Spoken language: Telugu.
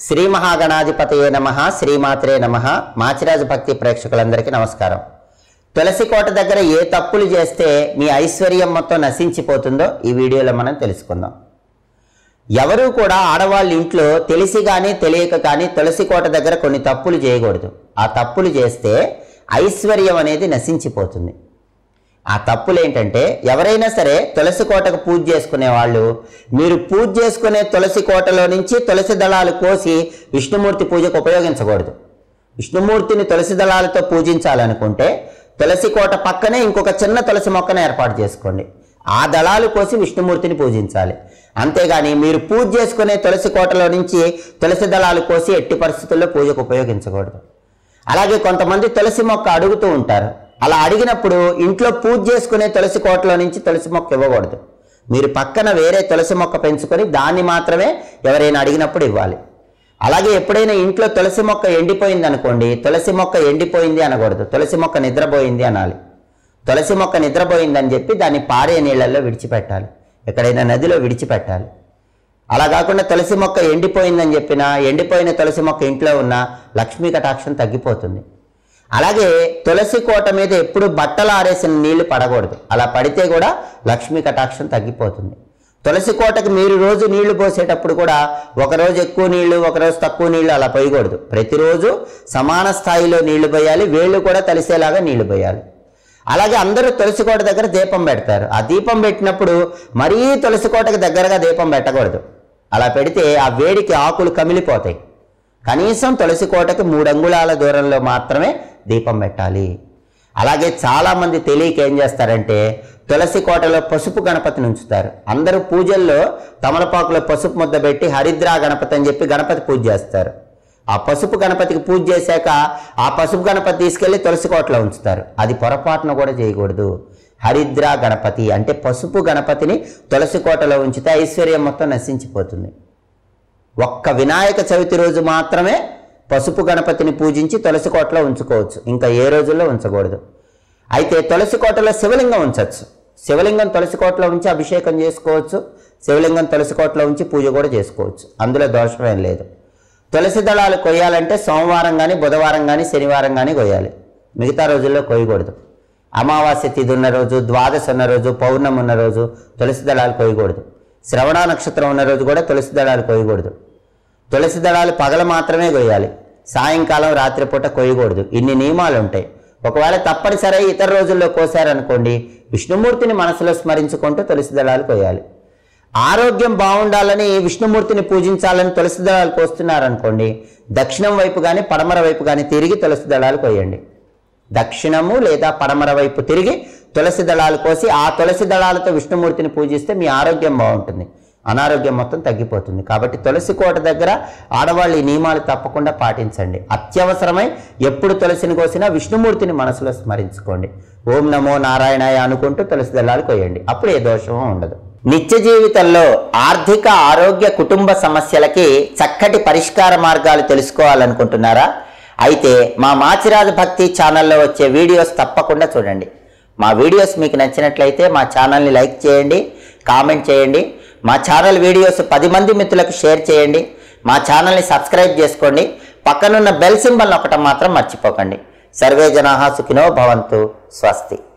శ్రీ మహాగణాధిపతయే నమ శ్రీమాత్రే నమ మాచిరాజు భక్తి ప్రేక్షకులందరికీ నమస్కారం తులసి కోట దగ్గర ఏ తప్పులు చేస్తే మీ ఐశ్వర్యం మొత్తం నశించిపోతుందో ఈ వీడియోలో మనం తెలుసుకుందాం ఎవరు కూడా ఆడవాళ్ళ ఇంట్లో తెలిసి కానీ తెలియక కానీ తులసి కోట దగ్గర కొన్ని తప్పులు చేయకూడదు ఆ తప్పులు చేస్తే ఐశ్వర్యం అనేది నశించిపోతుంది ఆ తప్పులు ఏంటంటే ఎవరైనా సరే తులసి కోటకు పూజ చేసుకునే వాళ్ళు మీరు పూజ చేసుకునే తులసి కోటలో నుంచి తులసి దళాలు కోసి విష్ణుమూర్తి పూజకు ఉపయోగించకూడదు విష్ణుమూర్తిని తులసి దళాలతో పూజించాలనుకుంటే తులసి కోట పక్కనే ఇంకొక చిన్న తులసి మొక్కను ఏర్పాటు చేసుకోండి ఆ దళాలు కోసి విష్ణుమూర్తిని పూజించాలి అంతేగాని మీరు పూజ చేసుకునే తులసి కోటలో నుంచి తులసి దళాలు కోసి ఎట్టి పరిస్థితుల్లో పూజకు ఉపయోగించకూడదు అలాగే కొంతమంది తులసి మొక్క అడుగుతూ ఉంటారు అలా అడిగినప్పుడు ఇంట్లో పూజ చేసుకునే తులసి కోటలో నుంచి తులసి మొక్క ఇవ్వకూడదు మీరు పక్కన వేరే తులసి మొక్క పెంచుకొని దాన్ని మాత్రమే ఎవరైనా అడిగినప్పుడు ఇవ్వాలి అలాగే ఎప్పుడైనా ఇంట్లో తులసి మొక్క ఎండిపోయింది అనుకోండి తులసి మొక్క ఎండిపోయింది అనకూడదు తులసి మొక్క నిద్రపోయింది అనాలి తులసి మొక్క నిద్రపోయిందని చెప్పి దాన్ని పారే నీళ్ళల్లో విడిచిపెట్టాలి ఎక్కడైనా నదిలో విడిచిపెట్టాలి అలా కాకుండా తులసి మొక్క ఎండిపోయిందని చెప్పినా ఎండిపోయిన తులసి మొక్క ఇంట్లో ఉన్న లక్ష్మీ కటాక్షం తగ్గిపోతుంది అలాగే తులసి కోట మీద ఎప్పుడు బట్టలు ఆరేసిన నీళ్లు పడకూడదు అలా పడితే కూడా లక్ష్మీ కటాక్షం తగ్గిపోతుంది తులసి కోటకి మీరు రోజు నీళ్లు పోసేటప్పుడు కూడా ఒకరోజు ఎక్కువ నీళ్లు ఒకరోజు తక్కువ నీళ్లు అలా పోయకూడదు ప్రతిరోజు సమాన స్థాయిలో నీళ్లు పోయాలి వేళ్ళు కూడా తలిసేలాగా నీళ్లు పోయాలి అలాగే అందరూ తులసి కోట దగ్గర దీపం పెడతారు ఆ దీపం పెట్టినప్పుడు మరీ తులసి కోటకి దగ్గరగా దీపం పెట్టకూడదు అలా పెడితే ఆ వేడికి ఆకులు కమిలిపోతాయి కనీసం తులసి కోటకి మూడు అంగుళాల దూరంలో మాత్రమే దీపం పెట్టాలి అలాగే చాలామంది తెలియక ఏం చేస్తారంటే తులసి కోటలో పసుపు గణపతిని ఉంచుతారు అందరూ పూజల్లో తమలపాకులో పసుపు ముద్ద పెట్టి హరిద్రా గణపతి అని చెప్పి గణపతి పూజ చేస్తారు ఆ పసుపు గణపతికి పూజ చేశాక ఆ పసుపు గణపతి తీసుకెళ్లి తులసి కోటలో ఉంచుతారు అది పొరపాటున కూడా చేయకూడదు హరిద్రా గణపతి అంటే పసుపు గణపతిని తులసి కోటలో ఉంచితే ఐశ్వర్యం మొత్తం నశించిపోతుంది ఒక్క వినాయక చవితి రోజు మాత్రమే పసుపు గణపతిని పూజించి తులసి కోటలో ఉంచుకోవచ్చు ఇంకా ఏ రోజుల్లో ఉంచకూడదు అయితే తులసి కోటలో శివలింగం ఉంచవచ్చు శివలింగం తులసి కోటలో ఉంచి అభిషేకం చేసుకోవచ్చు శివలింగం తులసి కోటలో ఉంచి పూజ కూడా చేసుకోవచ్చు అందులో దోషమేం లేదు తులసి దళాలు కొయ్యాలంటే సోమవారం కానీ బుధవారం కానీ శనివారం కానీ కొయ్యాలి మిగతా రోజుల్లో కొయ్యకూడదు అమావాస్య తిథి ఉన్న రోజు ద్వాదశి ఉన్న రోజు పౌర్ణమి ఉన్న రోజు తులసి దళాలు కొయ్యకూడదు శ్రవణ నక్షత్రం ఉన్న రోజు కూడా తులసి దళాలు కొయ్యకూడదు తులసి దళాలు పగల మాత్రమే కొయ్యాలి సాయంకాలం రాత్రిపూట కొయ్యకూడదు ఇన్ని నియమాలు ఉంటాయి ఒకవేళ తప్పనిసరి ఇతర రోజుల్లో కోసారనుకోండి విష్ణుమూర్తిని మనసులో స్మరించుకుంటూ తులసి దళాలు కొయ్యాలి ఆరోగ్యం బాగుండాలని విష్ణుమూర్తిని పూజించాలని తులసి దళాలు కోస్తున్నారనుకోండి దక్షిణం వైపు కానీ పడమర వైపు కానీ తిరిగి తులసి దళాలు కొయ్యండి దక్షిణము లేదా పడమర వైపు తిరిగి తులసి దళాలు కోసి ఆ తులసి దళాలతో విష్ణుమూర్తిని పూజిస్తే మీ ఆరోగ్యం బాగుంటుంది అనారోగ్యం మొత్తం తగ్గిపోతుంది కాబట్టి తులసి కోట దగ్గర ఆడవాళ్ళు ఈ నియమాలు తప్పకుండా పాటించండి అత్యవసరమై ఎప్పుడు తులసిని కోసినా విష్ణుమూర్తిని మనసులో స్మరించుకోండి ఓం నమో నారాయణాయ అనుకుంటూ తులసి దళాలు కొయ్యండి అప్పుడు ఏ దోషము ఉండదు నిత్య జీవితంలో ఆర్థిక ఆరోగ్య కుటుంబ సమస్యలకి చక్కటి పరిష్కార మార్గాలు తెలుసుకోవాలనుకుంటున్నారా అయితే మా మాచిరాజు భక్తి ఛానల్లో వచ్చే వీడియోస్ తప్పకుండా చూడండి మా వీడియోస్ మీకు నచ్చినట్లయితే మా ఛానల్ని లైక్ చేయండి కామెంట్ చేయండి మా ఛానల్ వీడియోస్ పది మంది మిత్రులకు షేర్ చేయండి మా ఛానల్ని సబ్స్క్రైబ్ చేసుకోండి పక్కనున్న బెల్ సింబల్ నొక్కటం మాత్రం మర్చిపోకండి సర్వే జనాహా సుఖినో భవంతు స్వస్తి